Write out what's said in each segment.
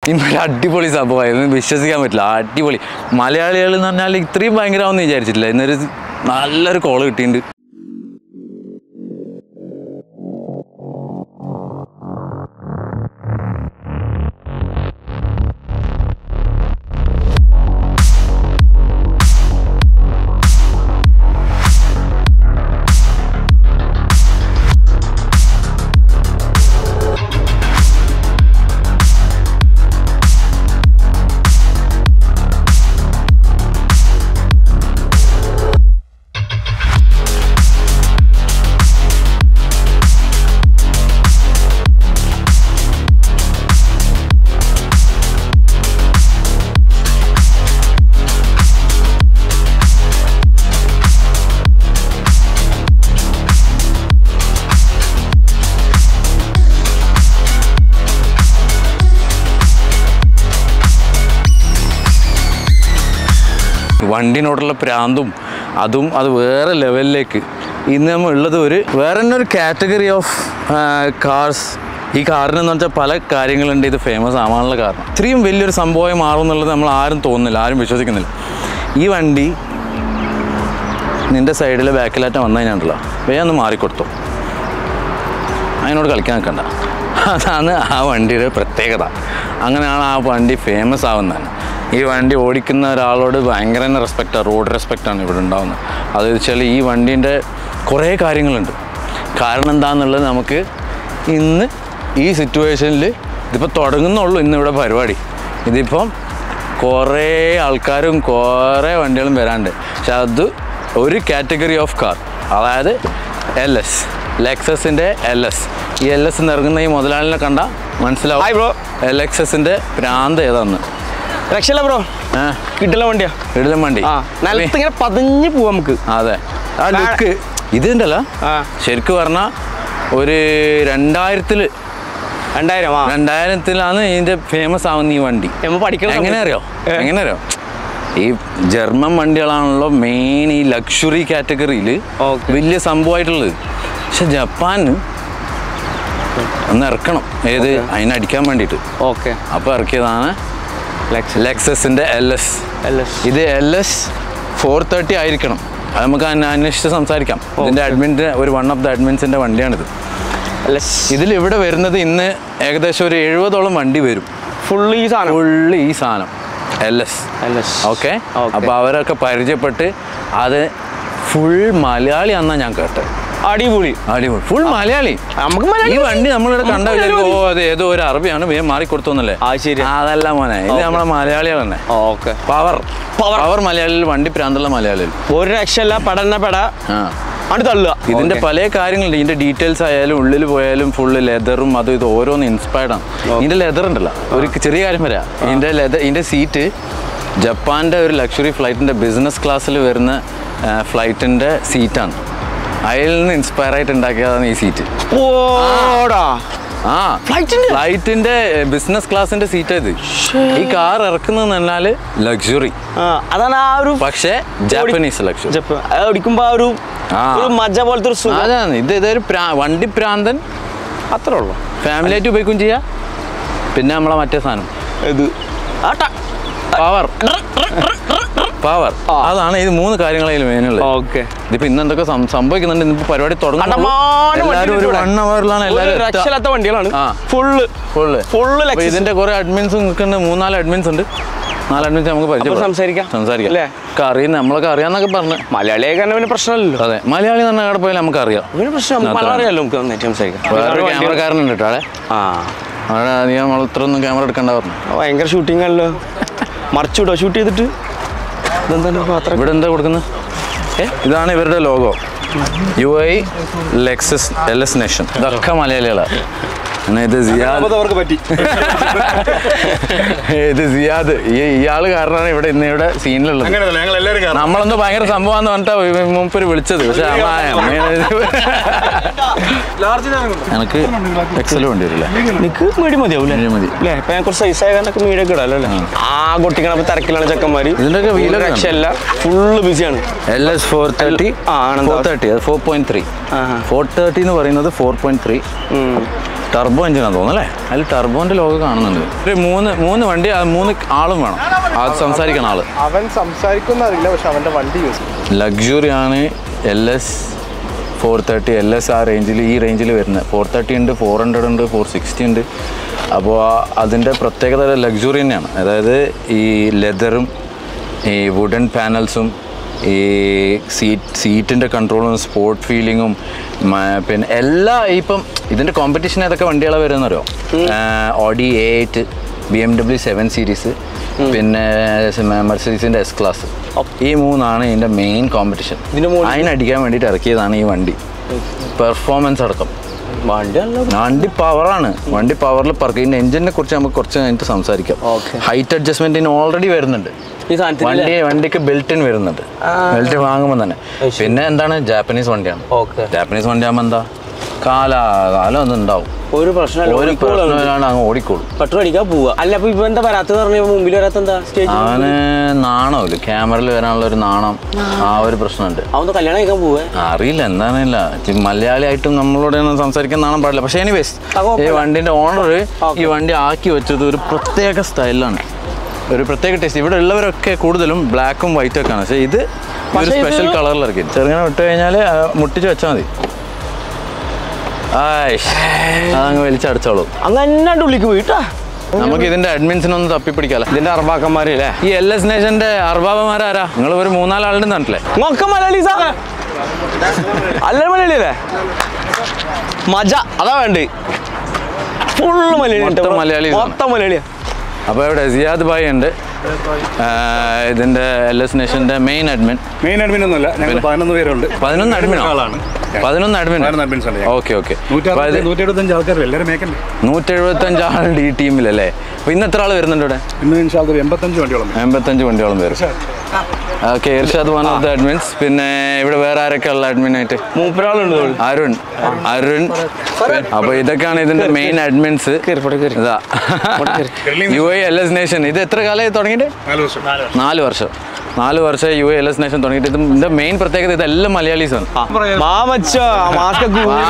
ഇന്നൊരു അടിപൊളി സംഭവമായിരുന്നു വിശ്വസിക്കാൻ പറ്റില്ല അടിപൊളി മലയാളികൾ എന്ന് പറഞ്ഞാൽ ഇത്രയും ഭയങ്കരമാണെന്ന് വിചാരിച്ചിട്ടില്ല ഇന്നൊരു നല്ലൊരു കോള് കിട്ടിയിട്ടുണ്ട് വണ്ടിനോടുള്ള പ്രാന്തും അതും അത് വേറെ ലെവലിലേക്ക് ഇന്ന് നമ്മൾ ഉള്ളത് ഒരു വേറെ തന്നെ ഒരു കാറ്റഗറി ഓഫ് കാർസ് ഈ കാറിന് എന്ന് വെച്ചാൽ പല കാര്യങ്ങളുണ്ട് ഇത് ഫേമസ് ആവാനുള്ള കാരണം ഇത്രയും വലിയൊരു സംഭവമായി മാറും എന്നുള്ളത് നമ്മൾ ആരും തോന്നുന്നില്ല ആരും വിശ്വസിക്കുന്നില്ല ഈ വണ്ടി നിൻ്റെ സൈഡിൽ ബാക്കിലാറ്റം വന്നു കഴിഞ്ഞാണ്ടല്ലോ വേഗം ഒന്ന് മാറിക്കൊടുത്തു അതിനോട് കളിക്കാൻ നിൽക്കണ്ട അതാണ് ആ വണ്ടിയുടെ പ്രത്യേകത അങ്ങനെയാണ് ആ വണ്ടി ഫേമസ് ആവുന്നത് ഈ വണ്ടി ഓടിക്കുന്ന ഒരാളോട് ഭയങ്കര തന്നെ റെസ്പെക്റ്റാണ് റോഡ് റെസ്പെക്റ്റാണ് ഇവിടെ ഉണ്ടാവുന്നത് അത് വെച്ചാൽ ഈ വണ്ടീൻ്റെ കുറേ കാര്യങ്ങളുണ്ട് കാരണം എന്താണെന്നുള്ളത് നമുക്ക് ഇന്ന് ഈ സിറ്റുവേഷനിൽ ഇതിപ്പോൾ തുടങ്ങുന്നുള്ളൂ ഇന്ന് ഇവിടെ പരിപാടി ഇതിപ്പം കുറേ ആൾക്കാരും കുറേ വണ്ടികളും വരാണ്ട് പക്ഷെ അത് ഒരു കാറ്റഗറി ഓഫ് കാർ അതായത് എൽ എസ് ലെക്സസിൻ്റെ എൽ എസ് ഈ എൽ എസ് ഇറങ്ങുന്ന ഈ മുതലാളിനെ കണ്ട Hi, മനസ്സിലാവും bro. എൽ എക്സസിൻ്റെ ഭ്രാന്ത് ഏതാന്ന് രക്ഷല്ല ബ്രോ ഏ കിട്ടില്ല വണ്ടിയാ ഇടലും വണ്ടി ആ നിലത്ത് ഇങ്ങനെ പതിഞ്ഞ് പോവാം നമുക്ക് അതെ ആ ലുക്ക് ഇത് ഉണ്ടല്ലോ ആ ശരിക്കും പറഞ്ഞാൽ ഒരു രണ്ടായിരത്തിൽ രണ്ടായിരം ആ രണ്ടായിരത്തിലാണ് ഇതിൻ്റെ ഫേമസ് ആവുന്ന ഈ വണ്ടി നമ്മ പഠിക്കണം എങ്ങനെ അറിയോ ഏ? എങ്ങനെ അറിയോ ഈ ജർമ്മൻ വണ്ടികളാണല്ലോ മെയിൻ ഈ ലക്ഷറി കാറ്റഗറിയിൽ Okay. വലിയ സംഭവമായിട്ടുള്ളത് പക്ഷെ ജപ്പാന് ഒന്ന് ഇറക്കണം ഏത് അതിനടിക്കാൻ വേണ്ടിയിട്ട് ഓക്കെ അപ്പോൾ ഇറക്കിയതാണ് ലെക്സസിൻ്റെ എൽ എസ് ഇത് എൽ എസ് ഫോർ തേർട്ടി ആയിരിക്കണം അത് നമുക്ക് അന്വ- അന്വേഷിച്ച് സംസാരിക്കാം ഇതിൻ്റെ അഡ്മിൻ്റെ ഒരു വൺ ഓഫ് ദ അഡ്മിൻസിൻ്റെ വണ്ടിയാണിത് ഇതിൽ ഇവിടെ വരുന്നത് ഇന്ന് ഏകദേശം ഒരു എഴുപതോളം വണ്ടി വരും ഫുള്ള് ഈ സാധനം ഫുള്ള് ഈ സാധനം L S LS. Okay Okay. അപ്പോൾ അവരൊക്കെ പരിചയപ്പെട്ട് അത് ഫുൾ മലയാളിയാണെന്നാണ് ഞാൻ കേട്ടത് അടിപൊളി അടിപൊളി ഫുൾ മലയാളി നമുക്ക് ഈ മലയാളി വണ്ടി നമ്മളിവിടെ കണ്ട നമുക്ക് വിചാരിക്കും, ഓ അത് ഏതോ ഒരു അറബിയാണ് വേഗം മാറിക്കൊടുത്തു എന്നല്ലേ ആ, ശരി. അതല്ല മോനെ ഇത് Okay. നമ്മളെ മലയാളികൾ തന്നെ ഓക്കെ പവർ Power. പവർ മലയാളിയിൽ വണ്ടി പ്രാന്തുള്ള മലയാളിയിൽ ഒരു രക്ഷല്ല പെടന്ന പെട ആ ആണ് തള്ളുക ഇതിന്റെ Okay. പല കാര്യങ്ങളുണ്ട് ഇതിന്റെ ഡീറ്റെയിൽസ് ആയാലും ഉള്ളിൽ പോയാലും ഫുള്ള് ലെതറും അതും ഇത് ഓരോന്ന് ഇൻസ്പയർഡ് ആണ് ഇതിന്റെ ലെതർ ഉണ്ടല്ലോ ഒരു ചെറിയ കാര്യം വരാം ഇതിന്റെ ലെതർ ഇതിന്റെ സീറ്റ് ജപ്പാന്റെ ഒരു ലക്ഷറി ഫ്ലൈറ്റിന്റെ ബിസിനസ് ക്ലാസ്സിൽ വരുന്ന ഫ്ലൈറ്റിന്റെ സീറ്റാണ് അതിൽ നിന്ന് ഇൻസ്പയർ ആയിട്ട് ഉണ്ടാക്കിയതാണ് ഈ സീറ്റ് ഓടാ ആ ഫ്ലൈറ്റിന്റെ? ഫ്ലൈറ്റിന്റെ ബിസിനസ് ക്ലാസിന്റെ സീറ്റ് ഇത് ഈ കാർ ഇറക്കുന്നത് പറഞ്ഞാല് ലക്ഷറി ആ, അതാണ് ആ ഒരു പക്ഷേ ജാപ്പനീസ് ലക്ഷറി ജപ്പ് അത് ഓടിക്കുമ്പോ ആ ഒരു ആ. ഒരു മജ്ജ പോലത്തെ ഒരു സുഖം അതാണ് ഇത് ഇതൊരു പ്രാ- വണ്ടി പ്രാന്തൻ അത്രേ ഉള്ളൂ ഫാമിലി ആയിട്ട് ഉപയോഗിക്കുകയും ചെയ്യാം പിന്നെ നമ്മളെ മറ്റേ സാധനം ഇത് ആട്ടാ പവർ പവർ ആ. അതാണ് ഇത് മൂന്ന് കാര്യങ്ങളതിൽ മെയിനുള്ളത് ഓക്കെ ഇതിപ്പോ ഇന്ന് എന്തൊക്കെ സം- സംഭവിക്കുന്നുണ്ട് ഇന്നിപ്പോ പരിപാടി തുടങ്ങുന്നുള്ളൂ കണ്ടമാനം എല്ലാവരും ഒരു വണ്ടി വൺ ഉണ്ട് അവറിലാണ് എല്ലാവരും എത്തുക. രക്ഷയില്ലാത്ത വണ്ടികളാണ് ആ. ഫുള്ള് ഫുള്ള് ഫുള്ള് അപ്പൊ ഇതിന്റെ കുറെ അഡ്മിൻസ് നിൽക്കുന്നുണ്ട് മൂന്നാല് അഡ്മിൻസ് ഉണ്ട് നാല് അഡ്മിൻസ് നമുക്ക് പരിചയപ്പെടാം. സംസാരിക്കാം. സംസാരിക്കാം അല്ലേ? ഒക്കെ അറിയുന്ന നമ്മളൊക്കെ അറിയാന്നൊക്കെ പറഞ്ഞു മലയാളിയെ കാരണം പിന്നെ പ്രശ്നമല്ലല്ലോ അതെ മലയാളി തന്നെ അവിടെ പോയാൽ നമുക്ക് അറിയാം പിന്നെ പ്രശ്നം നമുക്ക് അത്രയാണ്. മലയാളം അറിയാലോ നമുക്ക് നന്നായിട്ട് സംസാരിക്കാം വേറൊരു വണ്ടി- ക്യാമറക്കാരനുണ്ട് കേട്ടോ അവിടെ ആ അവിടെ അധികം നമ്മൾ ഇത്ര ഒന്നും ക്യാമറ എടുക്കണ്ട പറഞ്ഞു ഭയങ്കര ഷൂട്ടിംഗ് ആണല്ലോ മറിച്ചു വിടോ ഷൂട്ട് ചെയ്തിട്ട് ഇതെന്താണ് പാത്രം ഇവിടെ എന്താ കൊടുക്കുന്നത് ഇതാണ് ഇവരുടെ logo U I Lexus L S nation ഇതൊക്കെ മലയാളികളാണ് എന്നാ ഇത് സിയാദ് അവർക്ക് പറ്റി ഇത് സിയാദ് ഈ ഇയാള് കാരണമാണ് ഇവിടെ ഇന്ന് ഇവിടെ സീനിലുള്ളത് അങ്ങനെയല്ല ഞങ്ങൾ എല്ലാവരും കാരണം നമ്മളെന്തോ ഭയങ്കര സംഭവമാന്ന് പറഞ്ഞിട്ടാ മുമ്പര് വിളിച്ചത് പക്ഷെ എനിക്ക് എക്സൽ വേണ്ടി വരില്ല നിനക്ക് മീഡിയം മതിയാവും Medium മതി. അല്ലേ ഇപ്പൊ ഞാൻ കുറച്ച് സൈസ് ആയ കാരണൊക്കെ മീഡിയം ഒക്കെ ഇടാലോ അല്ലേ ആ കൊട്ടിക്കണപ്പോ തിരക്കിലാണ് ചെക്കന്മാര് ഇതിന്റെയൊക്കെ wheel ഒക്കെ രക്ഷയല്ല ഫുള്ള് ബിസിയാണ് എൽ എസ് ഫോർ തേർട്ടി ആ, ആണെന്താ? ഫോർ തേർട്ടി അത് ഫോർ പോയിന്റ് ത്രീ ആഹാ. ഫോർ തേർട്ടി എന്ന് പറയുന്നത് ഫോർ പോയിന്റ് ത്രീ ടർബോ എഞ്ചിനാണ് തോന്നുന്നു അല്ലേ അതിൽ ടർബോൻ്റെ ലോഗോ കാണുന്നുണ്ട് ഒരു മൂന്ന് മൂന്ന് വണ്ടി ആ മൂന്ന് ആളും വേണം അത് സംസാരിക്കണ ആള് അവൻ സംസാരിക്കുന്ന അറിയില്ല പക്ഷെ അവന്റെ വണ്ടി യൂസ് ചെയ്യും ലക്ഷറി ആണ് L S four thirty L S ആ റേഞ്ചിൽ ഈ റേഞ്ചിൽ വരുന്നത് ഫോർ തേർട്ടി ഉണ്ട് ഫോർ ഹൺഡ്രഡ് ഉണ്ട് ഫോർ സിക്സ്റ്റി ഉണ്ട് അപ്പോൾ അതിൻ്റെ പ്രത്യേകത ലക്ഷറി തന്നെയാണ് അതായത് ഈ ലെതറും ഈ വുഡൻ പാനൽസും ഈ സീറ്റ് സീറ്റിൻ്റെ കൺട്രോളും സ്പോർട്ട് ഫീലിങ്ങും പിന്നെ എല്ലാ ഇപ്പം ഇതിൻ്റെ കോമ്പറ്റീഷൻ ഏതൊക്കെ വണ്ടികളാണ് വരുന്നറിയോ Audi A eight B M W seven series പിന്നെ മെർസീസിൻ്റെ എസ് ക്ലാസ് ഈ മൂന്നാണ് ഇതിൻ്റെ മെയിൻ കോമ്പറ്റീഷൻ ഇതിന്റെ മുകളിൽ- അതിനടിക്കാൻ വേണ്ടിയിട്ട് ഇറക്കിയതാണ് ഈ വണ്ടി പെർഫോമൻസ് അടക്കം വണ്ടി അല്ല വണ്ടി പവറാണ് വണ്ടി പവറിൽ പറക്കും ഇതിൻ്റെ എഞ്ചിനെ കുറിച്ച് നമുക്ക് കുറച്ച് കഴിഞ്ഞിട്ട് സംസാരിക്കാം Okay. ഹൈറ്റ് അഡ്ജസ്റ്റ്മെന്റിന് ഓൾറെഡി വരുന്നുണ്ട് ഈ സാധനത്തിന് വണ്ടി വണ്ടിക്ക് ബിൽറ്റിൻ വരുന്നുണ്ട് ബെൽറ്റ് വാങ്ങുമ്പോൾ തന്നെ പിന്നെ എന്താണ് ജാപ്പനീസ് വണ്ടിയാണ് ഓക്കെ ജാപ്പനീസ് വണ്ടിയാകുമ്പോൾ എന്താ കാല കാലം ഒന്നും ഉണ്ടാവും ഒരു പ്രശ്നമല്ല ഒരു ഓടിക്കോളും. പ്രശ്നമില്ലാണ്ട് അങ്ങ് ഓടിക്കോളും പെട്രോൾ അടിക്കാൻ പോവാ അല്ല അപ്പൊ ഇപ്പൊ എന്താ വരാത്തത് പറഞ്ഞ മുമ്പിൽ വരാത്ത എന്താ സ്റ്റേജ് അവന് നാണമില്ല ക്യാമറയിൽ വരാനുള്ള ഒരു നാണം ആ ഒരു പ്രശ്നമുണ്ട് അവൻ കല്യാണം കഴിക്കാൻ പോവേ അറിയില്ല എന്താണെന്നില്ല മലയാളിയായിട്ടും നമ്മളോട് ഒന്നും സംസാരിക്കാൻ നാണം പാടില്ല പക്ഷേ എനിവേസ് ആ, കുഴപ്പമില്ല. ഈ വണ്ടിന്റെ ഓണർ ഈ വണ്ടി ആക്കി വെച്ചത് ഒരു പ്രത്യേക സ്റ്റൈലാണ് ഒരു പ്രത്യേക ടേസ്റ്റ് ഇവിടെ ഉള്ളവരൊക്കെ കൂടുതലും ബ്ലാക്കും വൈറ്റും ഒക്കെ ആണ് പക്ഷേ ഇത് ഒരു പക്ഷേ ഇത് സ്പെഷ്യൽ കളറിലിറക്കി ചെറുങ്ങനെ വിട്ട് കഴിഞ്ഞാൽ മുട്ടിച്ച് വെച്ചാൽ മതി ആയ് അതങ്ങ് വലിച്ചടച്ചോളൂ അങ്ങ് എന്നാണ്ട് ഉള്ളിക്ക് പോയിട്ടാ നമുക്ക് ഇതിന്റെ അഡ്മിൻസിനൊന്ന് തപ്പിപ്പിടിക്കാലോ ഇതിന്റെ അർബാക്കന്മാര് അല്ലേ ഈ എൽ എസ് നേഷന്റെ അർബാബമാരാരാ നിങ്ങൾ ഒരു മൂന്നാലാളുടെ നാട്ടിലെ മൊക്ക മലയാളീസാ അല്ല മലയാളി അല്ലേ മജ അതാ വേണ്ട ഫുള്ള് മലയാളി മൊത്തം മലയാളീസ് ആണ്. മൊത്തം മലയാളിയാ അപ്പോൾ ഇവിടെ സിയാദ് ഭായ് ഉണ്ട് ആ, ഇതിന്റെ എൽ എസ് നേഷന്റെ മെയിൻ അഡ്മിൻ മെയിൻ അഡ്മിൻ ഒന്നുമല്ല ഞങ്ങൾ പതിനൊന്ന് പേരുണ്ട് പതിനൊന്ന് അഡ്മിനോ ആളാണ് പതിനൊന്ന് അഡ്മിൻ പതിനൊന്ന് admins ഉണ്ട് ഞങ്ങൾ. ഓക്കെ ഓക്കെ നൂറ്റി നൂറ്റി എഴുപത്തഞ്ച് ആൾക്കാർ എല്ലാവരും മേക്കല്ലേ നൂറ്റി എഴുപത്തഞ്ച് ആളുണ്ട് ഈ ടീമിലല്ലേ അപ്പൊ ഇന്ന് എത്ര ആൾ വരുന്നുണ്ട് ഇവിടെ ഇന്ന് ഇൻഷാല് ഒരു എൺപത്തഞ്ച് വണ്ടിയോളം എൺപത്തഞ്ച് വണ്ടിയോളം വരും okay Irshad one of the admins പിന്നെ ഇവിടെ വേറെ ആരൊക്കെ ഉള്ള അഡ്മിൻ ആയിട്ട് മൂപ്പരാളുണ്ട് അരുൺ അരുൺ അപ്പൊ ഇതൊക്കെയാണ് ഇതിന്റെ മെയിൻ അഡ്മിൻസ് ഇതാ U A L S nation ഇത് എത്ര കാലമായി തുടങ്ങിയിട്ട് നാല് വർഷം നാല് വർഷം നാല് വർഷം യു എൽ എസ് നേഷൻ തുടങ്ങിയിട്ട് ഇത് ഇതിന്റെ മെയിൻ പ്രത്യേകത ഇതെല്ലാം മലയാളീസാണ് മാമച്ചോ മാസ്ക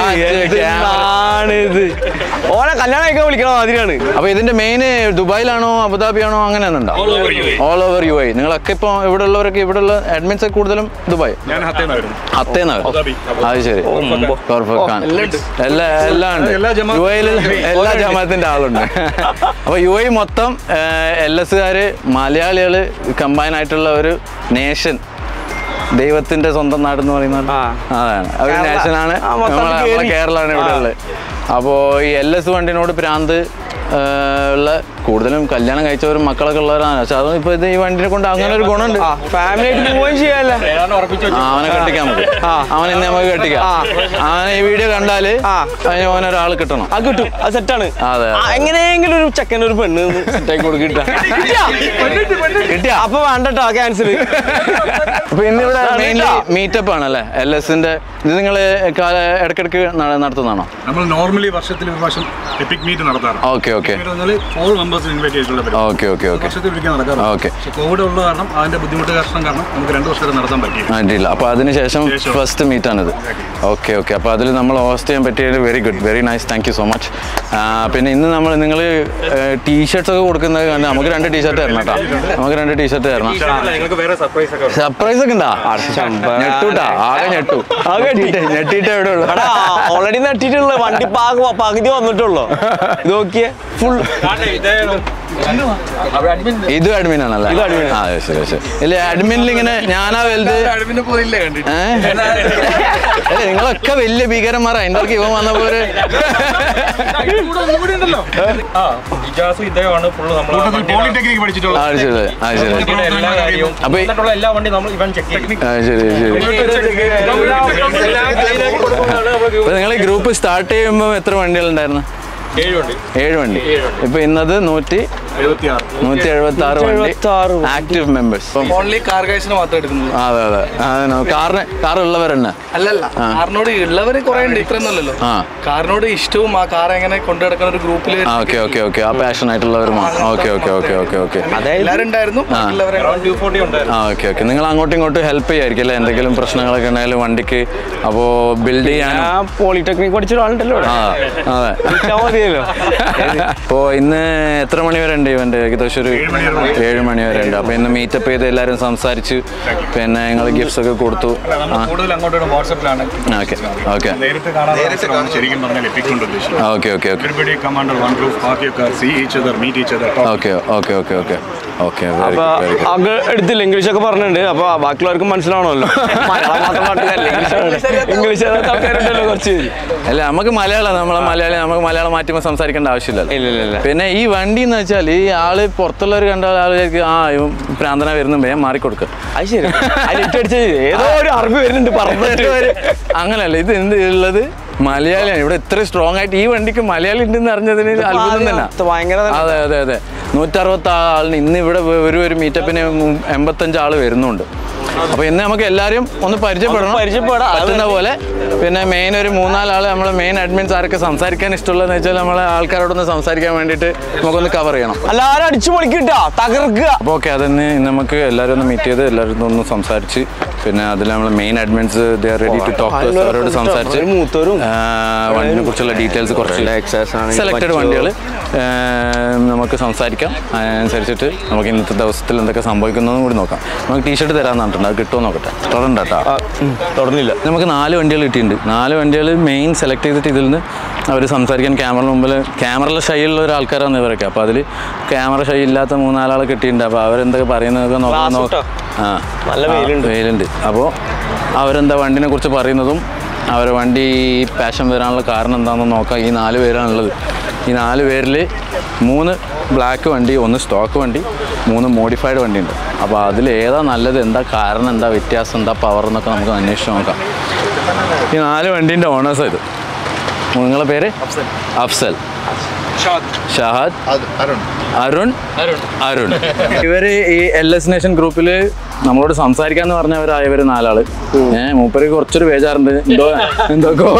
ഇത് ഓനെ കല്യാണം കഴിക്കാൻ വിളിക്കണ മാതിരിയാണ് അപ്പൊ ഇതിന്റെ മെയിൻ ദുബായിലാണോ അബുദാബിയാണോ അങ്ങനെ ഒന്നുണ്ടോ ഓൾ ഓവർ യു ഐ നിങ്ങളൊക്കെ ഇപ്പോൾ ഇവിടെ ഉള്ളവരൊക്കെ ഇവിടെ ഉള്ള അഡ്മിൻസ് ഒക്കെ കൂടുതലും ദുബായ് ഞാൻ ഹത്തേന്നായിരുന്നു ഹത്തേന്നാണ് അബുദാബി. അത് ശരി പെർഫെക്റ്റ് ആണ് എല്ലാ എല്ലാം ഉണ്ട് എല്ലാ ജമാ- യു ഐയിൽ എല്ലാ ജമാഅത്തിന്റെ ആളുണ്ട് അപ്പൊ യു ഐ മൊത്തം എൽ എസ്സുകാര് മലയാളികള് കമ്പൈൻ ആയിട്ടുള്ള ഒരു നേഷൻ ദൈവത്തിന്റെ സ്വന്തം നാട് എന്ന് പറയുന്നത് ആ. അതാണ് ഒരു കേരള. നേഷനാണ് ആ, മൊത്തത്തിൽ നമ്മളെ നമ്മളെ കേറി. കേരളമാണ് ഇവിടെ ഉള്ളത് അപ്പോൾ ഈ എൽ എസ് വണ്ടിനോട് ഭ്രാന്ത് ആ, ഉള്ള കൂടുതലും കല്യാണം കഴിച്ചവരും മക്കളൊക്കെ ഉള്ളവരാണ് പക്ഷെ അതുകൊണ്ട് ഇപ്പൊ ഇത് ഈ വണ്ടിനെ കൊണ്ട് അങ്ങനെ ഒരു ഗുണമുണ്ട് ഫാമിലി ആയിട്ട് പോവുകയും ചെയ്യാല്ലേ ആ, അവനെ കെട്ടിക്കാൻ നമുക്ക് അവനെ ഇന്ന് നമുക്ക് കെട്ടിക്കാം അവനെ ഈ വീഡിയോ കണ്ടാല് ആ. അതിന് ഓനൊരാൾ കിട്ടണം അത് കിട്ടും അത് സെറ്റാണ് അതെ, അതെ. എങ്ങനെയെങ്കിലും ഒരു ചെക്കൻ ഒരു പെണ്ണ് സെറ്റാക്കി കൊടുക്കിട്ട കിട്ടിയ അപ്പൊ വേണ്ടട്ടോ ക്യാൻസൽ അപ്പൊ ഇന്നിവിടെ അതാണ് മെയിൻലി കേട്ടോ. മീറ്റപ്പ് ആണല്ലേ എൽ എസിന്റെ ഇത് നിങ്ങൾ ഇടക്കിടക്ക് ന- നടത്തുന്നതാണോ നമ്മൾ നോർമലി വർഷത്തിൽ ഒരു പ്രാവശ്യം എപ്പിക് മീറ്റ് നടത്താറ് okay okay for members invite ചെയ്തിട്ടുള്ള പരിപാടി. ഓക്കെ ഓക്കെ ഓക്കെ വർഷത്തിൽ ഒരിക്കൽ നടക്കാറ് ഓക്കെ പക്ഷെ കോവിഡ് ഉള്ള കാരണം അതിന്റെ ബുദ്ധിമുട്ട് കാരണം കാരണം നമുക്ക് രണ്ട് വർഷത്തിൽ നടത്താൻ പറ്റിയില്ല ആയിട്ടില്ല അപ്പോൾ അതിനുശേഷം ശേഷം. ഫസ്റ്റ് മീറ്റ് ആണിത് ഓക്കെ ഓക്കെ അപ്പോൾ അതിൽ നമ്മൾ ഹോസ്റ്റ് ചെയ്യാൻ പറ്റിയത് very good very nice thank you so much പിന്നെ ഇന്ന് നമ്മൾ നിങ്ങൾ ടീഷർട്സ് ഒക്കെ കൊടുക്കുന്നത് കണ്ട് നമുക്ക് രണ്ട് ടീഷർട്ട് തരണം കേട്ടോ നമുക്ക് രണ്ട് ടീഷർട്ട് തരണം നിങ്ങൾക്ക് വേറെ സർപ്രൈസ് ഒക്കെ സർപ്രൈസ് ഒക്കെ ഉണ്ടാ ഞെട്ടൂട്ടാ ആകെ ഞെട്ടു ആകെ ഞെട്ടി. ഞെട്ടിട്ട് ഞെട്ടിട്ട് എവിടെ ഉള്ളു ഓൾറെഡി നട്ടിട്ടുള്ള വണ്ടി പാക പകുതി വന്നിട്ടുള്ളൂ ഇത് നോക്കിയേ ഫുൾ ഇത് അഡ്മിൻ ആണല്ലേ ഇത് admin ആ ശരി ശരി ഇല്ല അഡ്മിനിൽ ഇങ്ങനെ ഞാനാ വലുത് ഏ? അല്ല നിങ്ങളൊക്കെ വലിയ ഭീകരന്മാരാ അതിൻ്റെ ഇടയ്ക്ക് ഇവൻ വന്നപ്പോ ഒരു ഇജാസും ഇദ്ദേഹമാണ് ഫുള്ള് കൂട്ടത്തിൽ പോളിടെക്നിക് പഠിച്ചിട്ടുള്ള ആ ശരി ആ ശരി എല്ലാ കാര്യവും അപ്പൊ ഈ- എന്നിട്ടുള്ള എല്ലാ വണ്ടിയും നമ്മൾ ഇവൻ ചെക്ക് ചെയ്യും ആ ശരി ശരി അപ്പൊ നിങ്ങൾ ഈ ഗ്രൂപ്പ് സ്റ്റാർട്ട് ചെയ്യുമ്പോൾ എത്ര വണ്ടികൾ ഉണ്ടായിരുന്നു ഏഴ് വണ്ടി ഏഴ് വണ്ടി ഇപ്പൊ ഇന്നത് നൂറ്റി എഴുപത്തി ആറ് നൂറ്റി എഴുപത്തി ആറ് വണ്ടി ആക്റ്റീവ് മെമ്പേഴ്സ് ഓൺലി കാർ ഗൈസിന് മാത്രം എടുക്കുന്നത് അതെ അതെ അതെ കാറിന് കാർ ഉള്ളവർ തന്നെ അല്ലല്ല കാറിനോട് ഉള്ളവര് കുറെ ഉണ്ട് ഇത്രയൊന്നുമല്ലോ ആ കാറിനോട് ഇഷ്ടവും ആ കാർ എങ്ങനെ കൊണ്ടു നടക്കുന്ന ഒരു ഗ്രൂപ്പിൽ ആ ഓക്കെ ഓക്കെ ഓക്കെ ആ പാഷൻ ആയിട്ടുള്ളവർ okay okay okay okay okay എല്ലാവരും ഉണ്ടായിരുന്നു ബാക്കിയുള്ളവരെ ടു ഫോർട്ടി ഉണ്ടായിരുന്നു ആ ഓക്കെ ഓക്കെ നിങ്ങൾ അങ്ങോട്ടും ഇങ്ങോട്ടും ഹെൽപ്പ് ചെയ്യായിരിക്കും അല്ലേ എന്തെങ്കിലും പ്രശ്നങ്ങളൊക്കെ ഉണ്ടെങ്കിൽ വണ്ടിക്ക് അപ്പോൾ ബിൽഡ് ചെയ്യാനും ആ പോളിടെക്നിക് പഠിച്ച ഒരാളുണ്ടല്ലോ ഇവിടെ. ആ അതെ വിളിച്ചാ മതിയല്ലോ അപ്പോൾ ഇന്ന് എത്ര മണി വരെ ഉണ്ട് ഇവൻ്റെ ഏകദേശം ഒരു ഏഴ് മണി വരെ ഉണ്ട് അപ്പോൾ ഇന്ന് മീറ്റപ്പ് ചെയ്ത് എല്ലാവരും സംസാരിച്ച് പിന്നെ ഞങ്ങൾ ഗിഫ്റ്റ്സ് ഒക്കെ കൊടുത്തു നമ്മൾ കൂടുതൽ അങ്ങോട്ടും വാട്സപ്പിലാണ് ഓക്കെ ഓക്കെ നേരിട്ട് കാണാൻ അവസരമാണ് ശരിക്കും പറഞ്ഞാൽ എപ്പിക്കൊണ്ട് ഉദ്ദേശിച്ചത് okay okay okay everybody come under one roof ബാക്കിയൊക്കെ see each other meet each other okay okay okay okay okay അപ്പൊ അങ്ങ് എടുത്തില്ല ഇംഗ്ലീഷ് ഒക്കെ പറഞ്ഞിട്ടുണ്ട് അപ്പൊ ബാക്കിയുള്ളവർക്ക് മനസ്സിലാവണമല്ലോ മലയാളം മാത്രം പാട്ടുകാരില്ല ഇംഗ്ലീഷ് ഇംഗ്ലീഷ് അറിയാത്ത ആൾക്കാരുണ്ടല്ലോ കുറച്ച് പേര്. അല്ല നമുക്ക് മലയാളം നമ്മളെ മലയാളി നമുക്ക് മലയാളം മാറ്റുമ്പോൾ സംസാരിക്കേണ്ട ആവശ്യമില്ലല്ലോ ഇല്ല ഇല്ല ഇല്ല പിന്നെ ഈ വണ്ടി എന്ന് വെച്ചാൽ ഈ ആള് പുറത്തുള്ളവർ കണ്ട ആൾ വിചാരിക്കും ആ ഇവൻ പ്രാന്തന വരുന്നു വേഗം മാറിക്കൊടുക്കുക അത് ശരി അതിലിട്ട് അടിച്ചത് ഏതോ ഒരു അറബി വരുന്നുണ്ട് പറഞ്ഞിട്ട് അങ്ങനല്ല ഇത് എന്ത് ഉള്ളത് മലയാളിയാണ് ഇവിടെ ഇത്ര സ്ട്രോങ് ആയിട്ട് ഈ വണ്ടിക്ക് മലയാളി ഉണ്ടെന്ന് അറിഞ്ഞതിന് അത്ഭുതം തന്നെ ഭയങ്കര അതെ അതെ അതെ നൂറ്ററുപത്തി ആളിന് ഇന്ന് ഇവിടെ ഒരു ഒരു മീറ്റപ്പിന് എൺപത്തഞ്ച് ആള് വരുന്നുണ്ട് അപ്പൊ ഇന്ന് നമുക്ക് എല്ലാവരും ഒന്ന് പരിചയപ്പെടണം ഒന്ന് പരിചയപ്പെടാം. അത് പറ്റുന്ന പോലെ പിന്നെ മെയിൻ ഒരു മൂന്നാലാള് നമ്മളെ മെയിൻ അഡ്മിൻസ് ആരൊക്കെ സംസാരിക്കാൻ ഇഷ്ടമുള്ളതെന്ന് വെച്ചാൽ നമ്മളെ ആൾക്കാരോടൊന്ന് സംസാരിക്കാൻ വേണ്ടിയിട്ട് നമുക്കൊന്ന് കവർ ചെയ്യണം എല്ലാരും അടിച്ചു പൊളിക്കിട്ടാ തകർക്കുക അപ്പോൾ ഓക്കെ അതിന് ഇന്ന് നമുക്ക് എല്ലാവരും ഒന്ന് മീറ്റ് ചെയ്ത് എല്ലാവരും ഒന്ന് സംസാരിച്ച് പിന്നെ അതിൽ നമ്മൾ main admins they are ready to talk അവരോട് സംസാരിച്ച് ഒരു മൂത്തോരും. ആ, വണ്ടിനെ കുറിച്ചുള്ള ഡീറ്റെയിൽസ് കുറച്ച് Lexus ആണെങ്കിൽ സെലക്റ്റഡ് പറ്റുമോ? വണ്ടികൾ നമുക്ക് സംസാരിക്കാം അതിനനുസരിച്ചിട്ട് നമുക്ക് ഇന്നത്തെ ദിവസത്തിൽ എന്തൊക്കെ സംഭവിക്കുന്നതെന്നും കൂടി നോക്കാം നമുക്ക് ടീഷർട്ട് തരാമെന്ന് പറഞ്ഞിട്ടുണ്ട് അത് കിട്ടുമോ നോക്കട്ടെ തുടരണ്ട കേട്ടോ തുടർന്നില്ല നമുക്ക് നാല് വണ്ടികൾ കിട്ടിയിട്ടുണ്ട് നാല് വണ്ടികൾ മെയിൻ സെലക്ട് ചെയ്തിട്ട് ഇതിൽ നിന്ന് അവർ സംസാരിക്കാൻ ക്യാമറ മുമ്പിൽ ക്യാമറയിൽ ഷൈ ഉള്ള ഒരു ആൾക്കാരാണ് ഇവരൊക്കെ അപ്പോൾ അതിൽ ക്യാമറ ഷൈ ഇല്ലാത്ത മൂന്നാലാളെ കിട്ടിയിട്ടുണ്ട് അപ്പോൾ അവരെന്തൊക്കെ പറയുന്നതൊക്കെ നോക്കാം Glass നോക്കാം ഇട്ടോ? ആ നല്ല വെയിലുണ്ട്. വെയിലുണ്ട് അപ്പോൾ അവരെന്താ വണ്ടിനെ കുറിച്ച് പറയുന്നതും അവരെ വണ്ടി ഈ പാഷൻ വരാനുള്ള കാരണം എന്താണെന്ന് നോക്കാം ഈ നാല് പേരാണുള്ളത് ഈ നാല് പേരിൽ മൂന്ന് ബ്ലാക്ക് വണ്ടി ഒന്ന് സ്റ്റോക്ക് വണ്ടി മൂന്ന് മോഡിഫൈഡ് വണ്ടി ഉണ്ട് അപ്പോൾ അതിൽ ഏതാ നല്ലത് എന്താ കാരണം എന്താ വ്യത്യാസം എന്താ പവർ എന്നൊക്കെ നമുക്ക് അന്വേഷിച്ച് നോക്കാം ഈ നാല് വണ്ടീൻ്റെ ഓണേഴ്സ് ഇത് നിങ്ങളെ പേര് അഫ്സൽ ഷഹാദ് അരുൺ അരുൺ ഇവര് ഈ എൽ എസ് നേഷൻ ഗ്രൂപ്പില് നമ്മളോട് സംസാരിക്കാന്ന് പറഞ്ഞവരായവര് നാലാള് ഏഹ് മൂപ്പര് കുറച്ചൊരു ബേജാറുണ്ട് എന്തോ എന്തൊക്കെയോ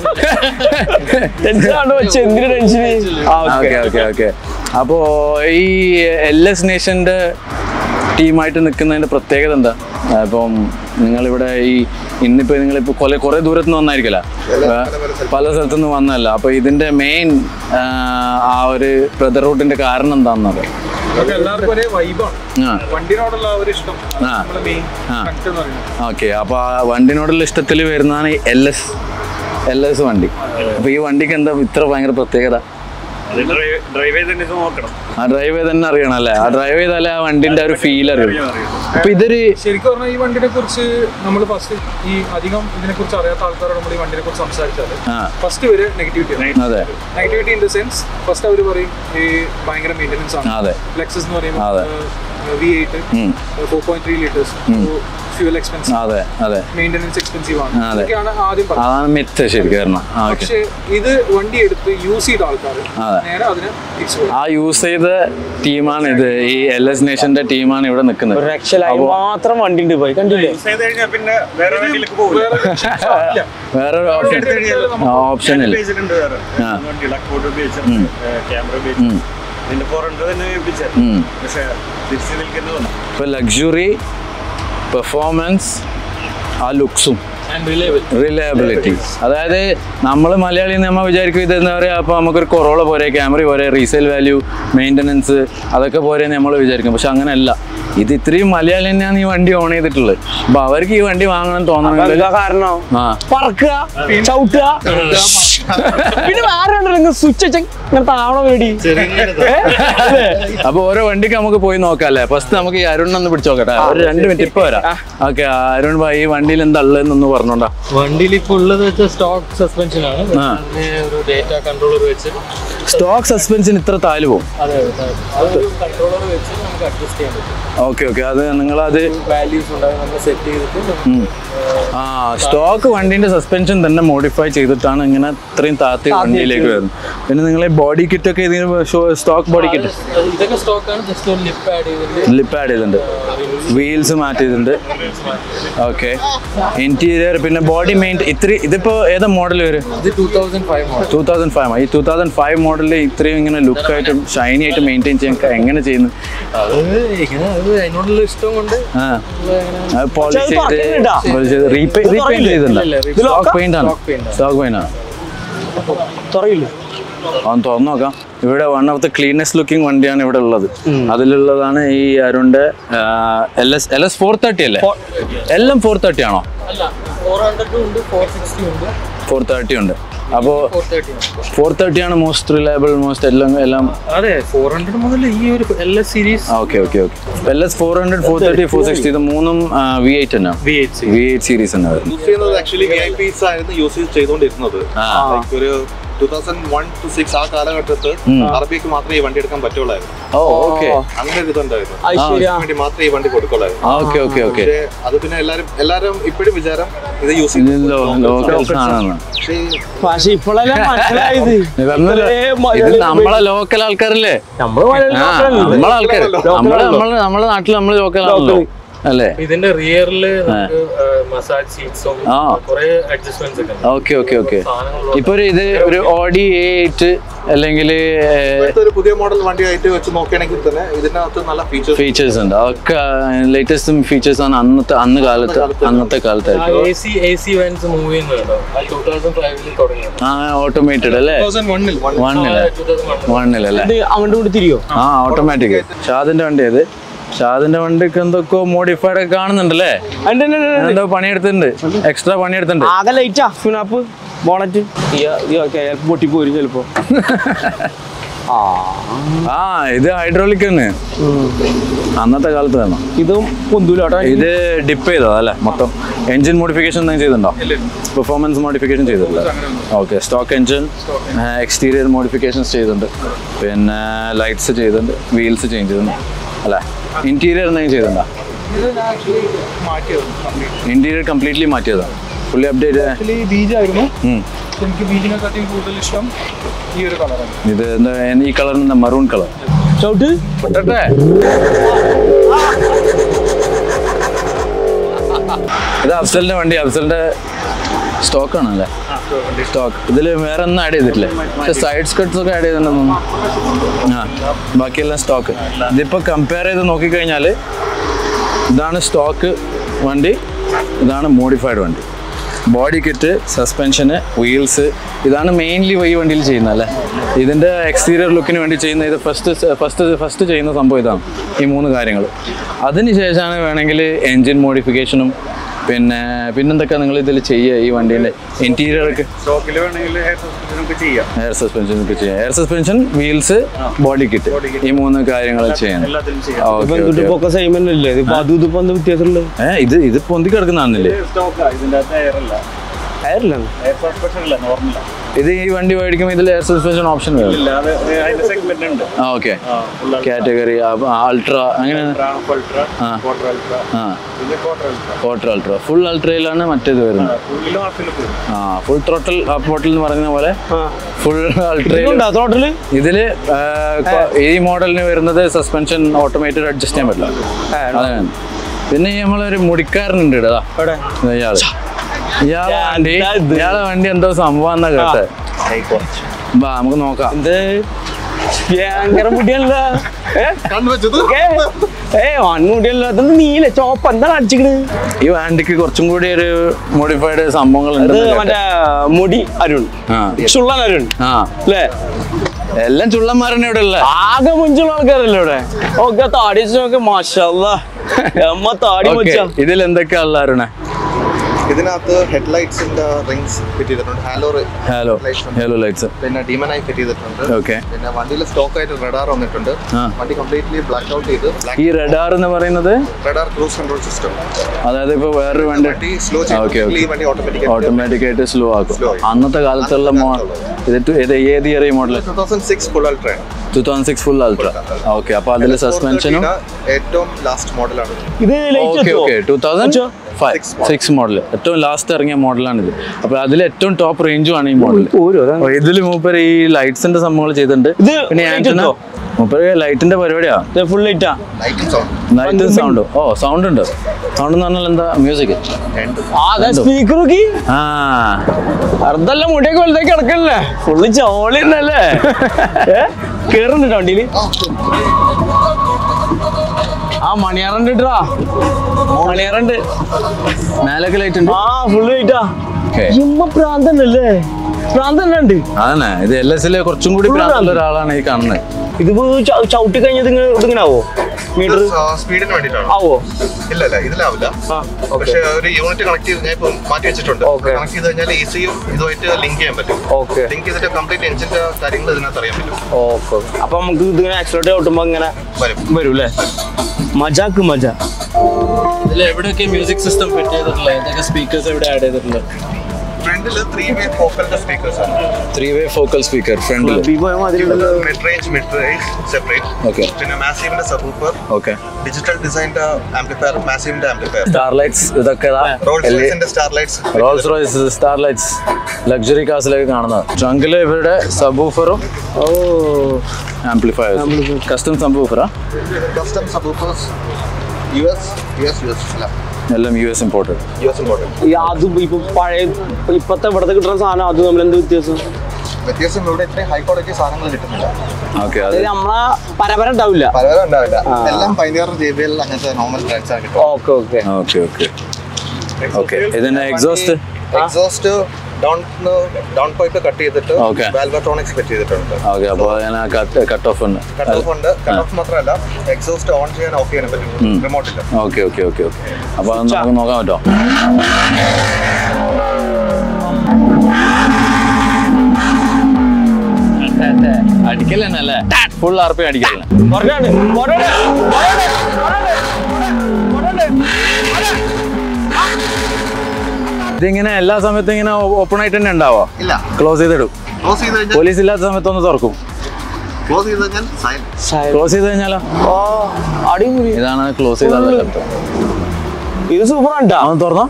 ടെൻഷനാണ് വെച്ച് എന്തിനു ടെൻഷന് ആ ഓക്കെ ഓക്കെ ഓക്കെ അപ്പോ ഈ എൽ എസ് നേഷന്റെ ടീമായിട്ട് നിൽക്കുന്നതിന്റെ പ്രത്യേകത എന്താ ആ, ഇപ്പം നിങ്ങളിവിടെ ഈ ഇന്നിപ്പോ നിങ്ങളിപ്പോ കൊല കുറെ ദൂരത്ത് നിന്ന് വന്നായിരിക്കല പല സ്ഥലത്തു നിന്ന് വന്നല്ല അപ്പൊ ഇതിന്റെ മെയിൻ ആ ഒരു ബ്രദർഹുഡിന്റെ കാരണം എന്താണെന്നത് നമുക്ക് എല്ലാവർക്കും ഒരേ വൈബാണ് ആ വണ്ടിനോടുള്ള ആ ഒരു ഇഷ്ടം ആ. നമ്മുടെ മെയിൻ ആ. കണക്ട് എന്ന് പറയുന്നത് ഓക്കെ അപ്പൊ ആ വണ്ടിനോടുള്ള ഇഷ്ടത്തിൽ വരുന്നതാണ് എൽ എസ് എൽ എസ് വണ്ടി അപ്പൊ ഈ വണ്ടിക്ക് എന്താ ഇത്ര ഭയങ്കര പ്രത്യേകത ഡ്രൈവ് ചെയ്തിട്ട് നോക്കണം ആ ഡ്രൈവ് ചെയ്ത് തന്നെ അറിയണം അല്ലേ ആ ഡ്രൈവ് ചെയ്താലേ ആ വണ്ടിന്റെ ആ ഒരു ഫീൽ അറിയും അപ്പൊ ഇതൊരു ശരിക്കും പറഞ്ഞാൽ ഈ വണ്ടിനെ കുറിച്ച് നമ്മൾ ഫസ്റ്റ് ഈ അധികം ഇതിനെ കുറിച്ച് അറിയാത്ത ആൾക്കാരോട് നമ്മൾ ഈ വണ്ടിനെ കുറിച്ച് സംസാരിച്ചാൽ ആ ഫസ്റ്റ് വരെ നെഗറ്റിവിറ്റി അതെ negativity in the sense first അവർ പറയും ഈ ഭയങ്കര മെയിൻ്റെനൻസ് ആണ് അതെ ലെക്സസ് എന്ന് അതെ. പറയുമ്പോൾ വി എയ്റ്റ് ഉം. Four point three litres fuel expensive അതെ അതെ മെയിൻ്റെനൻസ് എക്സ്പെൻസീവ് ആണ് ആ, അതെ. ഇതൊക്കെയാണ് ആദ്യം പറഞ്ഞത് അതാണ് മിത്ത് ശരിക്കും കാരണം ആ ഓക്കെ പക്ഷേ ഇത് വണ്ടി എടുത്ത് യൂസ് ചെയ്ത ആൾക്കാർ അതെ. നേരെ അതിന് തിരിച്ചു പോകും ആ യൂസ് ചെയ്ത ടീമാണ് ഇത് ഈ എൽ എസ് നേഷന്റെ ടീമാണ് ഇവിടെ നിൽക്കുന്നത് ഒരു രക്ഷലായി മാത്രം വണ്ടി ഉണ്ട് പോയി കണ്ടില്ലേ ചെയ്ത് കഴിഞ്ഞാൽ പിന്നെ വേറെ വണ്ടിയിലേക്ക് പോകില്ല ഇല്ല. വേറൊരു ഓപ്ഷൻ ഓപ്ഷൻ ഇല്ല ഉപയോഗിച്ചിട്ടുണ്ട് വേറെ ആ. വണ്ടി ലക്കോട്ട് ഉപയോഗിച്ചിട്ടുണ്ട് ക്യാമറ ഉപയോഗിച്ചിട്ടുണ്ട് ഇതിന്റെ പുറണ്ട് തന്നെ ഉപയോഗിച്ചത് ഉം. പക്ഷെ തിരിച്ചു നിൽക്കുന്നത് ഇപ്പൊ ലക്ഷറി പെർഫോമൻസ് ആ ലുക്സും റിലയബിലിറ്റി അതായത് നമ്മൾ മലയാളി നമ്മൾ വിചാരിക്കും ഇത് എന്താ പറയുക അപ്പോൾ നമുക്കൊരു കൊറോള പോരെ ക്യാമറ പോരെ റീസെയിൽ വാല്യൂ മെയിൻ്റനൻസ് അതൊക്കെ പോരെ നമ്മൾ വിചാരിക്കും പക്ഷെ അങ്ങനെയല്ല ഇത് ഇത്രയും മലയാളി തന്നെയാണ് ഈ വണ്ടി ഓൺ ചെയ്തിട്ടുള്ളത് അപ്പോൾ അവർക്ക് ഈ വണ്ടി വാങ്ങണം തോന്നണമെങ്കിൽ എന്താ കാരണം ആ പറക്കുക ചവിട്ടുക പിന്നെ വേറെ ഉണ്ടല്ലോ സ്വിച്ച് വെച്ച ഇങ്ങനെ താവണ പേടി അപ്പൊ ഓരോ വണ്ടിക്ക് നമുക്ക് പോയി നോക്കാം അല്ലേ ഫസ്റ്റ് നമുക്ക് ഈ അരുൺ ഒന്ന് പിടിച്ചു നോക്കട്ടെ ഒരു രണ്ട് മിനിറ്റ് ഇപ്പൊ വരാം ഓക്കെ അരുൺ ഭായി ഈ വണ്ടിയിൽ എന്താ ഉള്ളതെന്നൊന്ന് പറഞ്ഞോണ്ടാ വണ്ടിയിൽ ഇപ്പോൾ ഉള്ളത് വെച്ചാൽ സ്റ്റോക്ക് സസ്പെൻഷൻ ആണ് ആ. അതിന് ഒരു ഡേറ്റ കൺട്രോളർ വെച്ച് സ്റ്റോക്ക് സസ്പെൻഷൻ ഇത്ര താല് പോകും അതെ അതെ അതൊരു കൺട്രോളർ വെച്ച് നമുക്ക് അഡ്ജസ്റ്റ് ചെയ്യാൻ പറ്റും ഓക്കെ ഓക്കെ അത് നിങ്ങളത് വാല്യൂസ് ഉണ്ടാകും നമ്മൾ സെറ്റ് ചെയ്തിട്ട് നമുക്ക് ആ സ്റ്റോക്ക് വണ്ടീന്റെ സസ്പെൻഷൻ തന്നെ മോഡിഫൈ ചെയ്തിട്ടാണ് ഇങ്ങനെ ഇത്രയും താത്തി വണ്ടിയിലേക്ക് വരുന്നത് പിന്നെ നിങ്ങൾ ബോഡി കിറ്റ് ഒക്കെ ഇതിന് സ്റ്റോക്ക് ബോഡി കിറ്റ് അത് ഇതൊക്കെ സ്റ്റോക്കാണ് ജസ്റ്റ് ഒരു ലിപ്പ് ആഡ് ചെയ്തിട്ട് ലിപ്പ് ആഡ് ചെയ്തിട്ടുണ്ട് വീൽസ് മാറ്റിയിട്ടുണ്ട് ഓക്കെ ഇന്റീരിയർ പിന്നെ ബോഡി മെയിൻ ഇത്ര ഇതിപ്പോ ഏതാ മോഡൽ വരും ഇത് two thousand five model two thousand five ഈ ടൂ തൗസൻഡ് ഫൈവ് മോഡലിൽ ഇത്രയും ഇങ്ങനെ ലുക്കായിട്ടും ഷൈനി ആയിട്ട് മെയിൻറ്റെയിൻ ചെയ്യാൻ ക- എങ്ങനെ ചെയ്യുന്നു അത് ഇങ്ങനെ അത് അതിനോടുള്ള ഇഷ്ടം കൊണ്ട് ആ അത് polish അത് ചെയ്ത് തുറക്കുന്നുണ്ടാ? polish ചെയ്ത് റീപെയിന്റ് റീപെയിന്റ് ചെയ്തിട്ടുണ്ട് ഇല്ല, ഇല്ല, സ്റ്റോക്ക് പെയിന്റ് ആണ് stock paint ആണ്. സ്റ്റോക്ക് പെയിന്റ് ആണ് തുറയില്ലേ അവൻ തുറന്നു നോക്കാം ഇവിടെ one of the cleanest looking വണ്ടിയാണ് ഇവിടെ ഉള്ളത് അതിലുള്ളതാണ് ഈ അരുണിന്റെ L S L S four thirty അല്ലേ എല്ലാം ഫോർ തേർട്ടി ആണോ അല്ല ഫോർ ഹൺഡ്രഡും ഉണ്ട് ഫോർ സിക്സ്റ്റി ഉണ്ട് ഫോർ തേർട്ടി ഉണ്ട് അപ്പോൾ ഫോർ തേർട്ടി ഉണ്ട് ഫോർ തേർട്ടി ആണ് മോസ്റ്റ് റിലയബിൾ മോസ്റ്റ് എല്ലാം എല്ലാം അതെ ഫോർ ഹൺഡ്രഡ് മുതൽ ഈ ഒരു L S series okay okay okay L S four hundred four thirty four sixty ഇത് മൂന്നും വി എയ്റ്റ് തന്നെ V eight C V eight series തന്നെ വരുന്നത് യൂസ് ചെയ്യുന്നത് ആക്ച്വലി വി ഐ പിസ് ആയിരുന്നു യൂസ് ചെയ്തുകൊണ്ടിരുന്നത് ആ. Like ഒരു two thousand one to six ആ കാലഘട്ടത്ത് അറബിക്ക് മാത്രമേ ഈ വണ്ടി എടുക്കാൻ പറ്റുള്ളായിരുന്നു ഓ ഓക്കെ അങ്ങനെ ഒരു ഇതുണ്ടായിരുന്നു ഐശ്വര്യ അതിന് വേണ്ടി മാത്രമേ ഈ വണ്ടി കൊടുക്കുള്ളായിരുന്നു ഓക്കെ ഓക്കെ ഓക്കെ പക്ഷേ അത് പിന്നെ എല്ലാരും എല്ലാരും ഇപ്പോഴും വിചാരം ഇത് യൂസ് ഇത് ചെയ്ത് ലോക്കൽസ് ആണെന്ന് പക്ഷേ പക്ഷെ ഇപ്പോഴല്ലേ മനസ്സിലായത് ഇതൊന്നുമില്ല. ഇത് നമ്മളെ ലോക്കൽ ആൾക്കാരല്ലേ നമ്മള് ആ നമ്മളെ ആൾക്കാർ നമ്മളെ നമ്മളെ നമ്മളെ നാട്ടിൽ നമ്മൾ ലോക്കൽ ആണല്ലോ അല്ലേ ഇതിന്റെ റിയറില് നമുക്ക് മസാജ് സീറ്റ്സും ആ. കുറെ അഡ്ജസ്റ്റ്മെന്റ്സ് ഒക്കെ ഉണ്ട് ഓക്കെ ഓക്കെ ഓക്കെ സാധനങ്ങളുള്ള ഇപ്പൊ ഒരു ഇത് ഒരു ഓഡി എ എയ്റ്റ് അല്ലെങ്കിൽ ഇപ്പോഴത്തെ ഒരു പുതിയ മോഡൽ വണ്ടി ആയിട്ട് വെച്ച് നോക്കുകയാണെങ്കിൽ തന്നെ ഇതിനകത്ത് നല്ല ഫീച്ചേഴ്സ് ഫീച്ചേഴ്സ് ഉണ്ട് ഒക്കെ ലേറ്റസ്റ്റ് ഫീച്ചേഴ്സ് ആണ് അന്നത്തെ അന്ന് കാലത്ത് അന്നത്തെ കാലത്തായിട്ട് A C A C vans move ചെയ്യുന്നുണ്ടോ അത് ടൂ തൗസൻഡ് ഫൈവില് തുടങ്ങിയത് ആ ഓട്ടോമേറ്റഡ് അല്ലേ തൗസൻഡ് വണ്ണിൽ വണ്ണില് ടൂ തൗസൻഡ് വൺ വണ്ണിലല്ലേ ഇത് അങ്ങോട്ട് കൂടി തിരിയോ ആ ഓട്ടോമാറ്റിക് ഷാദിന്റെ വണ്ടി അത് ഷാദിന്റെ വണ്ടിക്ക് എന്തൊക്കെയോ മോഡിഫൈഡ് ഒക്കെ കാണുന്നുണ്ടല്ലേ ഉണ്ട്, ഉണ്ട്, ഉണ്ട്, ഉണ്ട്. എന്തോ പണിയെടുത്തിട്ടുണ്ട് എക്സ്ട്രാ പണിയെടുത്തിട്ടുണ്ട് ആകെ ലൈറ്റാ ഫിനാപ്പ് ബോണറ്റ് പൊട്ടിപ്പോരും ചിലപ്പോ ആ ആ ഇത് ഹൈഡ്രോളിക് തന്നെ അന്നത്തെ കാലത്ത് വേണം ഇതും പൊന്തൂലോട്ടോ ഇത് ഡിപ്പ് ചെയ്തതാ അല്ലേ മൊത്തം എഞ്ചിൻ മോഡിഫിക്കേഷൻ എന്തെങ്കിലും ചെയ്തിട്ടുണ്ടോ പെർഫോമൻസ് മോഡിഫിക്കേഷൻ ചെയ്തിട്ടില്ല okay stock engine exterior modifications ചെയ്തിട്ടുണ്ട് പിന്നെ ലൈറ്റ്സ് ചെയ്തിട്ടുണ്ട് വീൽസ് ചേഞ്ച് ചെയ്തിട്ടുണ്ട് അല്ലേ ഇന്റീരിയർ എന്തെങ്കിലും ചെയ്തിട്ടുണ്ടോ ഇന്റീരിയർ കംപ്ലീറ്റ്ലി മാറ്റിയതാണ് ഫുള്ളി അപ്ഡേറ്റ് ആക്ച്വലി ബീജായിരുന്നു എനിക്ക് ബീജിനെക്കാട്ടിയും കൂടുതൽ ഇഷ്ടം ഈ ഒരു കളറാണ് ഇത് എന്താ ഈ കളറിന് മറൂൺ കളർ ചവിട്ട് പൊട്ടട്ടെ ഇത് അഫ്സലിന്റെ വണ്ടി അഫ്സലിന്റെ സ്റ്റോക്ക് ആണല്ലേ സ്റ്റോക്ക് ഇതിൽ വേറെ ഒന്നും ആഡ് ചെയ്തിട്ടില്ലേ പക്ഷെ സൈഡ് സ്കട്ട്സ് ഒക്കെ ആഡ് ചെയ്തിട്ടുണ്ടെന്ന് ആ ബാക്കിയെല്ലാം സ്റ്റോക്ക് ഇതിപ്പോൾ കമ്പയർ ചെയ്ത് നോക്കിക്കഴിഞ്ഞാൽ ഇതാണ് സ്റ്റോക്ക് വണ്ടി ഇതാണ് മോഡിഫൈഡ് വണ്ടി ബോഡി കിറ്റ് സസ്പെൻഷന് വീൽസ് ഇതാണ് മെയിൻലി ഈ വണ്ടിയിൽ ചെയ്യുന്നത് അല്ലേ ഇതിൻ്റെ എക്സ്റ്റീരിയർ ലുക്കിന് വേണ്ടി ചെയ്യുന്ന ഇത് ഫസ്റ്റ് ഫസ്റ്റ് ഫസ്റ്റ് ചെയ്യുന്ന സംഭവം ഇതാണ് ഈ മൂന്ന് കാര്യങ്ങൾ അതിന് ശേഷമാണ് വേണമെങ്കിൽ എൻജിൻ മോഡിഫിക്കേഷനും പിന്നെ പിന്നെന്തൊക്കെ നിങ്ങൾ ഇതിൽ ചെയ്യുക ഈ വണ്ടീൻ്റെ ഇൻറ്റീരിയർ ഒക്കെ സ്റ്റോക്കിൽ വേണമെങ്കിൽ ഹെയർ സസ്പെൻഷൻ നമുക്ക് ചെയ്യാം എയർ സസ്പെൻഷൻ ഒക്കെ ചെയ്യാം air suspension wheels body kit ഈ മൂന്ന് കാര്യങ്ങൾ ചെയ്യാം എല്ലാത്തിലും ചെയ്യാം ഇപ്പൊ ഓക്കെ എന്തുട്ട് പൊക്ക സെയിം അല്ലേ ഇതിപ്പോ അതും ഇതിപ്പോ എന്താ വ്യത്യാസമുള്ളത് ഏ ഇത് ഇത് പൊന്തി കിടക്കുന്നതാണെന്നില്ലേ സ്റ്റോക്കാ ഇതിന്റെ അകത്ത് എയർ അല്ല ടയറിലാണ് എയർ സസ്പെൻഷൻ അല്ല നോർമൽ ഇത് ഈ വണ്ടി മേടിക്കുമ്പോൾ ഇതിൽ എയർ സസ്പെൻഷൻ ഓപ്ഷൻ വരും ഇല്ല അത് അതിന്റെ സെഗ്മെന്റ് ഉണ്ട് ആ ഓക്കെ ആ ഫുൾ കാറ്റഗറി അൾട്ര അങ്ങനെ അൾട്ര ആ. ക്വാർട്ടർ അൾട്ര ആ പിന്നെ quarter ultra quarter ultra full അൾട്രയിലാണ് മറ്റേത് വരുന്നത് ഫുള്ളിലും ഹാഫിലും പോകും ആ ഫുൾ ത്രോട്ടൽ ഹാഫ് ബോട്ടിൽ എന്ന് പറയുന്ന പോലെ ഫുൾ അൾട്രയിൽ ഇതുണ്ടോ തോട്ടല് ഇതില് ആ, കൊ- ഈ മോഡലിന് വരുന്നത് സസ്പെൻഷൻ ഓട്ടോമേറ്റഡ് അഡ്ജസ്റ്റ് ചെയ്യാൻ പറ്റില്ല അതാണ് പിന്നെ ഈ നമ്മളൊരു മുടിക്കാരനുണ്ട് ഇടാ എവിടെ ഇയാള് ഇയാളെ വണ്ടി എന്താ ഇത്? ഇയാളെ വണ്ടി എന്തോ സംഭവം എന്നാ കേട്ടെ ബാ നമുക്ക് നോക്കാം എന്ത് ഭയങ്കര മുടിയല്ല ഏ വൺമുടിയല്ല അതെന്ത് നീല ചോപ്പ് എന്താണ് അടിച്ചിക്കണ് ഈ വണ്ടിക്ക് കുറച്ചും കൂടി ഒരു മോഡിഫൈഡ് സംഭവങ്ങൾ ഇത് ഉണ്ട് മറ്റേ മുടി അരുൺ ആ ചുള്ളൻ അരുൺ ആ അല്ലേ എല്ലാം ചുള്ളന്മാരനെ ഇവിടെ ഉള്ള ആകെ മുഞ്ചുള്ള ആൾക്കാരല്ലേ ഇവിടെ ഒക്കെ താടി വെച്ച് നോക്ക് മാഷല്ല അമ്മ താടി ഓക്കെ മുച്ച ഇതിൽ എന്തൊക്കെയാ ഉള്ള അരുണെ ഇതിനകത്ത് ഹെഡ്ലൈറ്റ്സിന്റെ റിങ്സ് ഫിറ്റ് ചെയ്തിട്ടുണ്ട് ഹാലോ ഹലോ ഹലോ ലൈറ്റ്സ് പിന്നെ ഡീമനായി ഫിറ്റ് ചെയ്തിട്ടുണ്ട് ഓക്കെ പിന്നെ വണ്ടിയിൽ സ്റ്റോക്ക് ആയിട്ട് റഡാർ വന്നിട്ടുണ്ട് ആ. വണ്ടി കംപ്ലീറ്റ്ലി ബ്ലാക്ക് ഔട്ട് ചെയ്ത് ഈ റഡാർ എന്ന് പറയുന്നത് റഡാർ ക്രൂസ് കൺട്രോൾ സിസ്റ്റം അതായത് ഇപ്പോൾ വേറൊരു വണ്ടി വണ്ടി സ്ലോ ആ, okay, ചെയ്ത് okay. ഈ വണ്ടി ഓട്ടോമാറ്റിക് ഓട്ടോമാറ്റിക് ആയിട്ട് സ്ലോ ആക്കും Slow ആക്കും. അന്നത്തെ കാലത്തുള്ള മോ ഇത് ടു- ഇത് ഏത് ഇയർ ഈ model two thousand six full ultra two thousand six full ultra okay അപ്പോൾ അതിൽ സസ്പെൻഷനും ഏറ്റവും ലാസ്റ്റ് മോഡലാണ് ഇത് light okay okay two thousand five Six model. Six model ഏറ്റവും ലാസ്റ്റ് ഇറങ്ങിയ മോഡലാണിത് അപ്പോൾ അതിൽ ഏറ്റവും ടോപ്പ് റേഞ്ചും ആണ് ഈ മോഡൽ ഇതിൽ മൂപ്പർ ഈ ലൈറ്റ്സിന്റെ സംഭവങ്ങൾ ചെയ്തിട്ടുണ്ട് ഇത് പിന്നെ light ആന്റിന ഉണ്ടോ? മൂപ്പര് ലൈറ്റിന്റെ പരിപാടിയാ ഫുൾ ലൈറ്റാ ലൈറ്റിംഗ് സൗണ്ട് ലൈറ്റും സൗണ്ടും ഓ സൗണ്ട് ഉണ്ട് സൗണ്ട് എന്ന് പറഞ്ഞാൽ എന്താ മ്യൂസിക് ആ അതെ സ്പീക്കർ നോക്കി ആ വെറുതെ മുടിയൊക്കെ വലുതായി കിടക്കണല്ലേ ഫുള്ള് ചോളി തന്നെയല്ലേ കേറുന്നുണ്ട് വണ്ടിയില് ആ മണിയാറുണ്ട് ഇട്ടാ മണിയാറുണ്ട് മേലൊക്കെ ലൈറ്റ് ഉണ്ട് ആ ഫുള്ള് ലൈറ്റാ Okay. ഇമ്മ പ്രാന്തന്നല്ലേ പ്രാന്തന്നെ ഉണ്ട് അതന്നെ ഇത് എൽ എസ് കുറച്ചും കൂടി Full പ്രാന്തുള്ള ഒരാളാണ് ഈ കാണുന്നത് ഇതിപ്പോ ച- ചവിട്ടി കഴിഞ്ഞത് ഇങ്ങനെ ഇതിങ്ങനെ ആവോ മീറ്റർ സ്പീഡിന് വേണ്ടിയിട്ടാണ് ആവോ ഇല്ല ഇല്ല ഇതിലാവില്ല ആ പക്ഷെ ഒരു യൂണിറ്റ് കണക്ട് ചെയ്ത് ഞാൻ ഇപ്പം മാറ്റി വെച്ചിട്ടുണ്ട് Okay. കണക്ട് ചെയ്ത് കഴിഞ്ഞാൽ ഈസിയും ഇതുമായിട്ട് ലിങ്ക് ചെയ്യാൻ പറ്റും ഓക്കെ ലിങ്ക് ചെയ്തിട്ട് കംപ്ലീറ്റ് എഞ്ചിന്റെ കാര്യങ്ങൾ ഇതിനകത്ത് അറിയാൻ പറ്റും ഓക്കെ അപ്പൊ നമുക്ക് ഇതിങ്ങനെ ആക്സിഡന്റ് ഓട്ടുമ്പോ ഇങ്ങനെ വരും വരും അല്ലേ മജാക്ക് മജ ഇതിൽ എവിടെയൊക്കെ മ്യൂസിക് സിസ്റ്റം ഫിറ്റ് ചെയ്തിട്ടുള്ളത് ഏതൊക്കെ സ്പീക്കേഴ്സ് എവിടെ ആഡ് ചെയ്തിട്ടുള്ളത് ഫ്രണ്ടിൽ ത്രീ വേ ഫോക്കലിന്റെ സ്പീക്കേഴ്സ് ആണ് ത്രീ വേ ഫോക്കൽ സ്പീക്കർ ഫ്രണ്ടിൽ mid range mid range separate Okay. പിന്നെ മാസീവിന്റെ സബൂപ്പർ ഓക്കെ ഡിജിറ്റൽ ഡിസൈൻ്റെ ആംപ്ലിഫയർ മാസീവിന്റെ ആംപ്ലിഫയർ സ്റ്റാർലൈറ്റ്സ് ഇതൊക്കെ റോൾസ് റോയ്സിന്റെ star lights Rolls Royce starlights luxury കാസിലൊക്കെ കാണുന്നത് ട്രങ്കിൽ ഇവരുടെ സബൂഫറും ഓ ആംപ്ലിഫയേഴ്സ് കസ്റ്റം സബൂഫറാ custom subwoofers U S U S U S അല്ല എല്ലാം U S imported U S important ഈ അത് ഇപ്പൊ പഴയ ഇപ്പത്തെ ഇവിടത്തെ കിട്ടുന്ന സാധനം അത് തമ്മിൽ എന്ത് വ്യത്യാസം വ്യത്യാസം ഇവിടെ ഇത്രയും ഹൈ ക്വാളിറ്റി സാധനങ്ങൾ കിട്ടുന്നില്ല ഓക്കെ അത് അതായത് നമ്മളെ പരമ്പര ഉണ്ടാവില്ല പല പല ഉണ്ടാവില്ല എല്ലാം പൈനിയർ ജെ ബി എൽ അങ്ങനത്തെ നോർമൽ ബ്രാൻഡ്സ് ആണ് കിട്ടും okay okay okay okay okay ഇതിന്റെ exhaust exhaust down down pipe cut ചെയ്തിട്ട് Okay. വാൽവട്രോണിക്സ് ഫിറ്റ് ചെയ്തിട്ടുണ്ട് ഓക്കെ അപ്പോൾ അതിന് കട്ട് കട്ട് ഓഫ് ഉണ്ട് കട്ട് ഓഫ് ഉണ്ട് കട്ട് ഓഫ് മാത്രമല്ല എക്സോസ്റ്റ് ഓൺ ചെയ്യാൻ ഓഫ് ചെയ്യാൻ പറ്റും റിമോട്ടില്ല ഓക്കെ ഓക്കെ ഓക്കെ ഓക്കെ അപ്പോൾ അത് നമുക്ക് നോക്കാൻ പറ്റുമോ അടിക്കൽ തന്നെ അല്ലേ ഫുൾ ആർ പി അടിക്കൽ തന്നെ ഇതിങ്ങനെ എല്ലാ സമയത്തും ഇങ്ങനെ ഓപ്പൺ ആയിട്ട് തന്നെ ഉണ്ടാവോ ഇല്ല ക്ലോസ് ചെയ്തിടും ക്ലോസ് ചെയ്ത് കഴിഞ്ഞാൽ പോലീസ് ഇല്ലാത്ത സമയത്ത് ഒന്ന് തുറക്കും ക്ലോസ് ചെയ്ത് കഴിഞ്ഞാൽ സൈലന്റ് ക്ലോസ് ചെയ്ത് കഴിഞ്ഞാലോ ഓ അടിപൊളി ഇതാണ് ക്ലോസ് ചെയ്താൽ ശബ്ദം ഇത് സൂപ്പർ ആണ് അവൻ തുറന്നോ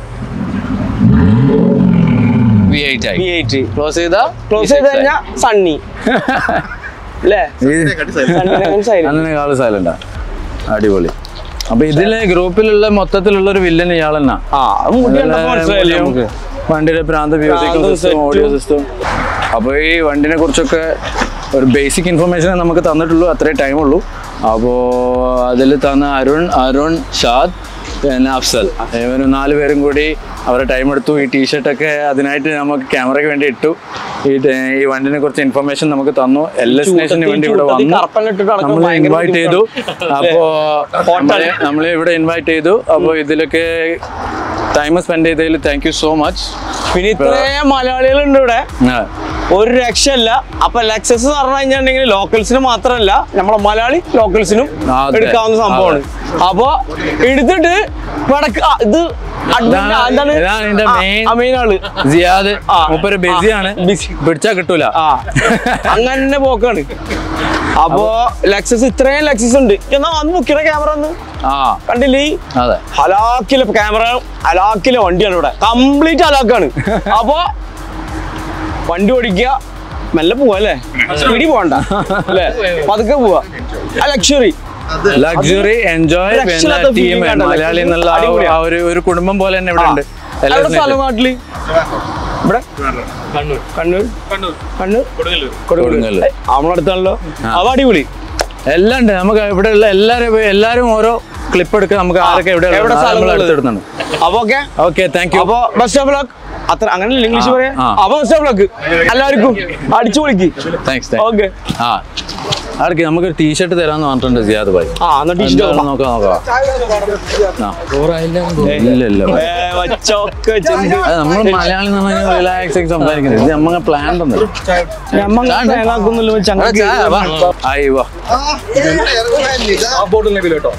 വി എയ്റ്റ് ആയി വി എയ്റ്റ് ക്ലോസ് ചെയ്താ ക്ലോസ് ചെയ്ത് കഴിഞ്ഞാൽ സണ്ണി അല്ലേ സൈലന്റ് അങ്ങനെ സൈലന്റാ അടിപൊളി അപ്പൊ ഇതിലെ ഗ്രൂപ്പിലുള്ള മൊത്തത്തിലുള്ള ഒരു വില്ലൻ ഇയാൾ തന്നെ ആ അത് മുടി കണ്ടപ്പോ മനസ്സിലായില്ലേ നമുക്ക് വണ്ടിയുടെ പ്രാന്ത് മ്യൂസിക് പ്രാന്തും സിസ്റ്റം സെറ്റും. ഓഡിയോ സിസ്റ്റം അപ്പോൾ ഈ വണ്ടിനെ കുറിച്ചൊക്കെ ഒരു ബേസിക് ഇൻഫർമേഷൻ നമുക്ക് തന്നിട്ടുള്ളൂ അത്രേ ടൈം ഉള്ളൂ അപ്പോൾ അതിൽ തന്ന അരുൺ അരുൺ ഷാദ് പിന്നെ അഫ്സൽ ഇവർ നാല് പേരും കൂടി അവരുടെ ടൈം എടുത്തു ഈ ടീഷർട്ടൊക്കെ അതിനായിട്ട് നമുക്ക് ക്യാമറയ്ക്ക് വേണ്ടി ഇട്ടു ഈ ട- ഈ വണ്ടിനെ കുറിച്ച് ഇൻഫർമേഷൻ നമുക്ക് തന്നു എൽ എസ് സ്റ്റേഷന് വേണ്ടി ഇവിടെ ചൂട്ടത്തിൽ വന്നു കറുപ്പെല്ലാം ഇട്ടിട്ട് നടക്കാൻ നമ്മൾ ഭയങ്കര ഇൻവൈറ്റ് ചെയ്തു അപ്പോൾ Hot ആണ്. നമ്മളെ ഇവിടെ ഇൻവൈറ്റ് ചെയ്തു അപ്പോൾ ഇതിലൊക്കെ ടൈം സ്പെൻഡ് ചെയ്തതിൽ താങ്ക് യു സോ മച്ച് പിന്നെ ഇത്രയും മലയാളികളുണ്ട് ഇവിടെ ഒരു രക്ഷയില്ല അപ്പൊ ലെക്സസ് എന്ന് പറഞ്ഞു കഴിഞ്ഞിട്ടുണ്ടെങ്കിൽ ലോക്കൽസിന് മാത്രമല്ല നമ്മളെ മലയാളി ലോക്കൽസിനും അതെ. എടുക്കാവുന്ന സംഭവമാണ് അപ്പൊ എടുത്തിട്ട് പടക്ക് ആ, ഇത് admin ഇതാണ് ആ, എന്താണ് ഇതാണ് ഇതിന്റെ main- മെയിൻ ആള് സിയാദ് ആ. മൂപ്പര് ബിസിയാണ് busy. പിടിച്ചാ കിട്ടൂല ആ അങ്ങനെ പോക്കാണ് അപ്പോ ലെക്സസ് ഇത്രയും ലെക്സസ് ഉണ്ട് എന്നാ അന്ന് മുക്കിയുടെ ക്യാമറ ഒന്ന് ആ കണ്ടില്ലേ ഈ അതെ ഹലാക്കിലെ ക്യാമറ ഹലാക്കിലെ വണ്ടിയാണ് ഇവിടെ കംപ്ലീറ്റ് ഹലാക്കാണ് അപ്പോ വണ്ടി ഓടിക്കുക മെല്ലെ പോവാ അല്ലേ സ്പീഡിൽ പോകണ്ട അല്ലേ പതുക്കെ പോവാ ആ ലക്ഷറി ലക്ഷറി എൻജോയ് പിന്നെ രക്ഷയില്ലാത്ത ടീം feeling കണ്ടോ? മലയാളി എന്നുള്ള ആ ഒരു- അടിപൊളിയാ. ആ ഒരു ഒരു കുടുംബം പോലെ തന്നെ ഇവിടെ ഉണ്ട് എല്ലാ എവിടെ സ്ഥലം സ്നേഹിതരും. നാട്ടില് ഇവിടെ കണ്ണൂർ കണ്ണൂർ കണ്ണൂർ കൊടുങ്ങല്ലൂർ. നമ്മളടുത്താണല്ലോ അവ അടിപൊളി എല്ലാം ഉണ്ട് നമുക്ക് ഇവിടെ ഉള്ള എല്ലാരും എല്ലാരും ഓരോ ക്ലിപ്പ് എടുക്കുക നമുക്ക് ആരൊക്കെ എവിടെ എവിടെ നമ്മൾ സ്ഥലങ്ങളുള്ളത്? എടുത്തിടുന്നുണ്ട് അപ്പൊ ഓക്കെ ഓക്കെ താങ്ക് യു അപ്പൊ ബെസ്റ്റ് ഓഫ് ലക്ക് അത്ര അങ്ങനെ ഇംഗ്ലീഷ് ആ, പറയാം ആ. അപ്പൊ ബെസ്റ്റ് ഓഫ് ലക്ക് എല്ലാവർക്കും അടിച്ചു പൊളിക്ക് താങ്ക്സ് ഓക്കെ ആ ആർക്ക് നമുക്ക് ടീഷർട്ട് തരാന്ന് പറഞ്ഞിട്ടുണ്ട് സിയാദ് ഭായി ആ എന്നാ ടീഷർട്ട് എന്താണെന്ന് നോക്കാം നോക്കാം ആ. ഇല്ല ഇല്ല ഭായ്. വച്ചൊക്കെ ചെന്ത് അത് നമ്മൾ മലയാളി എന്ന് പറഞ്ഞാൽ റിലാക്സ് ആയി സംസാരിക്കുന്നത് ഇത് നമ്മങ്ങ പ്ലാൻ തന്നെ ഞമ്മ തേങ്ങാക്കൊന്നുമില്ല ചങ്ങ ആയി വാ ആ ബോട്ടിൽ നബിൽ കേട്ടോ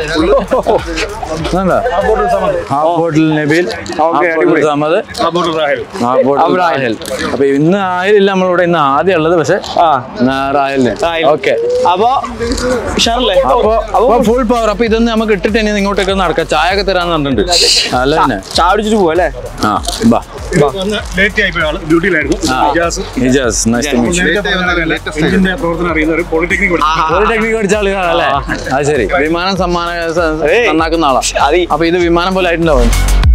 half bottle Nabeel okay, half bottle Samad ആ ബോട്ടിൽ റാഹിൽ ഹാഫ് ബോട്ടിൽ റാഹിൽ അപ്പൊ ഇന്ന് ആയിലില്ല നമ്മളിവിടെ ഇന്ന് ആദ്യം ഉള്ളത് പക്ഷെ ആ ഇന്ന് റാഹലിന് റാഹിൽ. ഓക്കെ അപ്പൊ ഉഷാറല്ലേ അപ്പൊ അപ്പൊ ഫുൾ പവർ അപ്പൊ ഇതൊന്ന് നമുക്ക് ഇട്ടിട്ട് ഇനി ഇങ്ങോട്ടേക്ക് നടക്കാം ചായ ഒക്കെ തരാന്ന് പറഞ്ഞിട്ടുണ്ട് അല്ല തന്നെ ചായ കുടിച്ചിട്ട് പോവാ അല്ലേ ആ ബാ ലേറ്റ് ആയിപ്പോയ ആള് ഡ്യൂട്ടിയിലായിരുന്നു ആ. Ijas Hijas nice to meet എഞ്ചിന്റെ പ്രവർത്തനം അറിയുന്ന ഒരു പോളിടെക്നിക് ഒരു ടെക്നിക്ക് പഠിച്ച ആളുകളല്ലേ അത് ശരി വിമാനം സമ്മാന സ- ഏയ്. നന്നാക്കുന്ന ആളാ അത് അപ്പൊ ഇത് വിമാനം പോലെ ആയിട്ടുണ്ടാവും